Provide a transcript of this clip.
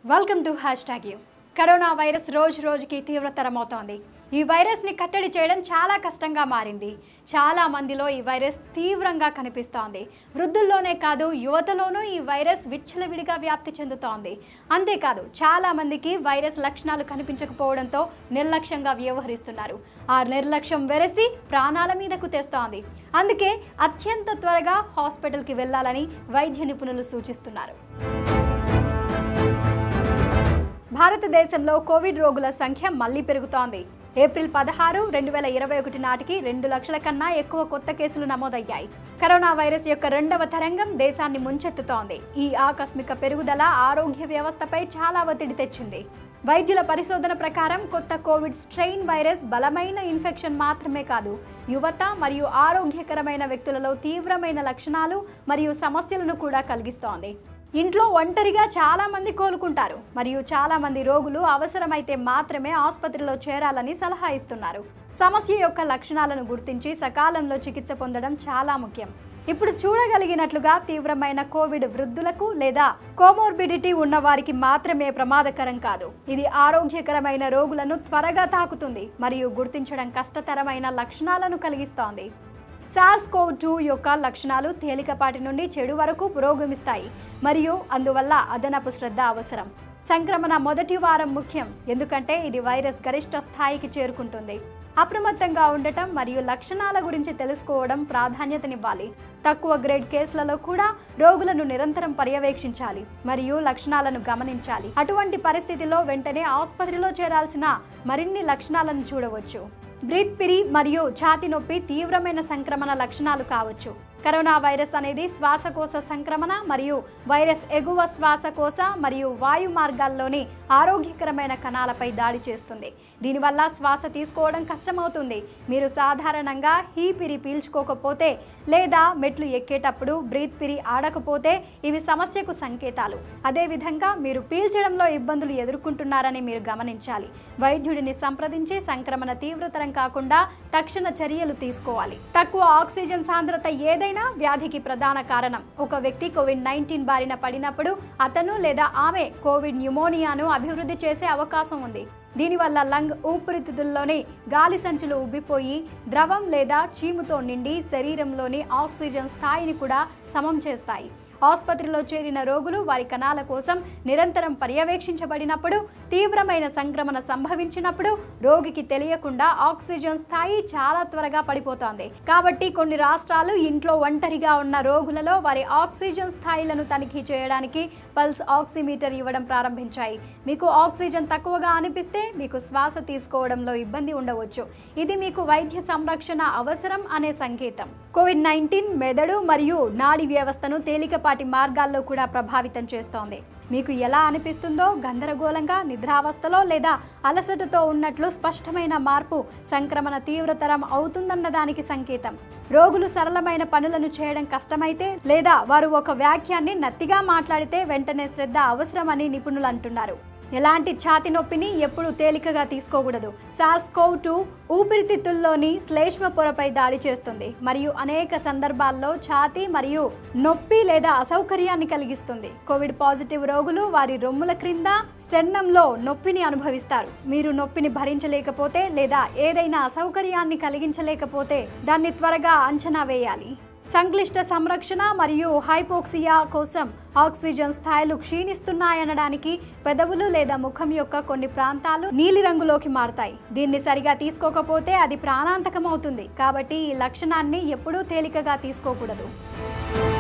welcome to hashtag you corona virus రోజు రోజుకి తీవ్రతరమవుతోంది ఈ వైరస్ని కట్టడి చేయడం చాలా కష్టంగా మారింది చాలా మందిలో ఈ వైరస్ తీవ్రంగా కనిపిస్తోంది వృద్ధుల్లోనే కాదు యువతలోనూ ఈ వైరస్ విచ్చలవిడిగా వ్యాప్తి చెందుతోంది అంతేకాదు చాలా మందికి వైరస్ లక్షణాలు కనిపించకపోవడంతో నిర్లక్ష్యంగా వ్యవహరిస్తున్నారు ఆ నిర్లక్ష్యం వెరసి ప్రాణాల మీదకు తెస్తోంది అందుకే అత్యంత త్వరగా హాస్పిటల్కి వెళ్ళాలని వైద్య నిపుణులు సూచిస్తున్నారు భారతదేశంలో కోవిడ్ రోగుల సంఖ్య మళ్లీ పెరుగుతోంది ఏప్రిల్ పదహారు రెండు వేల ఇరవై ఒకటి నాటికి రెండు లక్షల కన్నా ఎక్కువ కొత్త కేసులు నమోదయ్యాయి కరోనా వైరస్ యొక్క రెండవ తరంగం దేశాన్ని ముంచెత్తుతోంది ఈ ఆకస్మిక పెరుగుదల ఆరోగ్య వ్యవస్థపై చాలా ఒత్తిడి తెచ్చింది వైద్యుల పరిశోధన ప్రకారం కొత్త కోవిడ్ స్ట్రెయిన్ వైరస్ బలమైన ఇన్ఫెక్షన్ మాత్రమే కాదు యువత మరియు ఆరోగ్యకరమైన వ్యక్తులలో తీవ్రమైన లక్షణాలు మరియు సమస్యలను కూడా కలిగిస్తోంది ఇంట్లో ఒంటరిగా చాలా మంది కోలుకుంటారు మరియు చాలా మంది రోగులు అవసరమైతే మాత్రమే ఆసుపత్రిలో చేరాలని సలహా ఇస్తున్నారు సమస్య యొక్క లక్షణాలను గుర్తించి సకాలంలో చికిత్స పొందడం చాలా ముఖ్యం ఇప్పుడు చూడగలిగినట్లుగా తీవ్రమైన కోవిడ్ వృద్ధులకు లేదా కోమోర్బిడిటీ ఉన్న వారికి మాత్రమే ప్రమాదకరం కాదు ఇది ఆరోగ్యకరమైన రోగులను త్వరగా తాకుతుంది మరియు గుర్తించడం కష్టతరమైన లక్షణాలను కలిగిస్తోంది సార్స్ కోవ్ టూ యొక్క లక్షణాలు తేలికపాటి నుండి చెడు వరకు పురోగమిస్తాయి మరియు అందువల్ల అదనపు శ్రద్ధ అవసరం సంక్రమణ మొదటి వారం ముఖ్యం ఎందుకంటే ఇది వైరస్ గరిష్ట స్థాయికి చేరుకుంటుంది అప్రమత్తంగా ఉండటం మరియు లక్షణాల గురించి తెలుసుకోవడం ప్రాధాన్యతనివ్వాలి తక్కువ గ్రేడ్ కేసులలో కూడా రోగులను నిరంతరం పర్యవేక్షించాలి మరియు లక్షణాలను గమనించాలి అటువంటి పరిస్థితిలో వెంటనే ఆసుపత్రిలో చేరాల్సిన మరిన్ని లక్షణాలను చూడవచ్చు బ్రీత్ పిరి మరియు ఛాతి నొప్పి తీవ్రమైన సంక్రమణ లక్షణాలు కావచ్చు కరోనా వైరస్ అనేది శ్వాసకోశ సంక్రమణ మరియు వైరస్ ఎగువ శ్వాసకోశ మరియు వాయు మార్గాల్లోని ఆరోగ్యకరమైన కణాలపై దాడి చేస్తుంది దీనివల్ల శ్వాస తీసుకోవడం కష్టమవుతుంది మీరు సాధారణంగా హీ పిరి పీల్చుకోకపోతే లేదా మెట్లు ఎక్కేటప్పుడు బ్రీత్ పిరి ఆడకపోతే ఇవి సమస్యకు సంకేతాలు అదేవిధంగా మీరు పీల్చడంలో ఇబ్బందులు ఎదుర్కొంటున్నారని మీరు గమనించాలి వైద్యుడిని సంప్రదించి సంక్రమణ తీవ్రతరం కాకుండా తక్షణ చర్యలు తీసుకోవాలి తక్కువ ఆక్సిజన్ సాంద్రత ఏదైనా వ్యాధికి ప్రధాన కారణం ఒక వ్యక్తి కోవిడ్ నైన్టీన్ బారిన పడినప్పుడు అతను లేదా ఆమె కోవిడ్ న్యూమోనియాను అభివృద్ధి చేసే అవకాశం ఉంది దీనివల్ల లంగ్ ఊపిరితిత్తుల్లోని గాలి సంచులు ఉబ్బిపోయి ద్రవం లేదా చీముతో నిండి శరీరంలోని ఆక్సిజన్ స్థాయిని కూడా సమం చేస్తాయి ఆసుపత్రిలో చేరిన రోగులు వారి కణాల కోసం నిరంతరం పర్యవేక్షించబడినప్పుడు తీవ్రమైన సంక్రమణ సంభవించినప్పుడు రోగికి తెలియకుండా ఆక్సిజన్ స్థాయి చాలా త్వరగా పడిపోతోంది కాబట్టి కొన్ని రాష్ట్రాలు ఇంట్లో ఒంటరిగా ఉన్న రోగులలో వారి ఆక్సిజన్ స్థాయిలను తనిఖీ చేయడానికి పల్స్ ఆక్సిమీటర్ ఇవ్వడం ప్రారంభించాయి మీకు ఆక్సిజన్ తక్కువగా అనిపిస్తే మీకు శ్వాస తీసుకోవడంలో ఇబ్బంది ఉండవచ్చు ఇది మీకు వైద్య సంరక్షణ అవసరం అనే సంకేతం కోవిడ్ నైన్టీన్ మెదడు మరియు నాడి వ్యవస్థను తేలికపాటి మార్గాల్లో కూడా ప్రభావితం చేస్తోంది మీకు ఎలా అనిపిస్తుందో గందరగోళంగా నిద్రావస్థలో లేదా అలసటతో ఉన్నట్లు స్పష్టమైన మార్పు సంక్రమణ తీవ్రతరం అవుతుందన్న దానికి సంకేతం రోగులు సరళమైన పనులను చేయడం కష్టమైతే లేదా వారు ఒక వాక్యాన్ని నత్తిగా మాట్లాడితే వెంటనే శ్రద్ధ అవసరమని నిపుణులు అంటున్నారు ఎలాంటి ఛాతి నొప్పిని ఎప్పుడు తేలికగా తీసుకోకూడదు సాస్ కోవ్ టూ ఊపిరితిత్తుల్లోని శ్లేష్మ పొరపై దాడి చేస్తుంది మరియు అనేక సందర్భాల్లో ఛాతి మరియు నొప్పి లేదా అసౌకర్యాన్ని కలిగిస్తుంది కోవిడ్ పాజిటివ్ రోగులు వారి రొమ్ముల క్రింద స్టెన్నంలో నొప్పిని అనుభవిస్తారు మీరు నొప్పిని భరించలేకపోతే లేదా ఏదైనా అసౌకర్యాన్ని కలిగించలేకపోతే దాన్ని త్వరగా అంచనా వేయాలి సంక్లిష్ట సంరక్షణ మరియు హైపోక్సియా కోసం ఆక్సిజన్ స్థాయిలు క్షీణిస్తున్నాయనడానికి పెదవులు లేదా ముఖం యొక్క కొన్ని ప్రాంతాలు నీలిరంగులోకి మారతాయి దీన్ని సరిగా తీసుకోకపోతే అది ప్రాణాంతకం అవుతుంది కాబట్టి ఈ లక్షణాన్ని ఎప్పుడూ తేలికగా తీసుకోకూడదు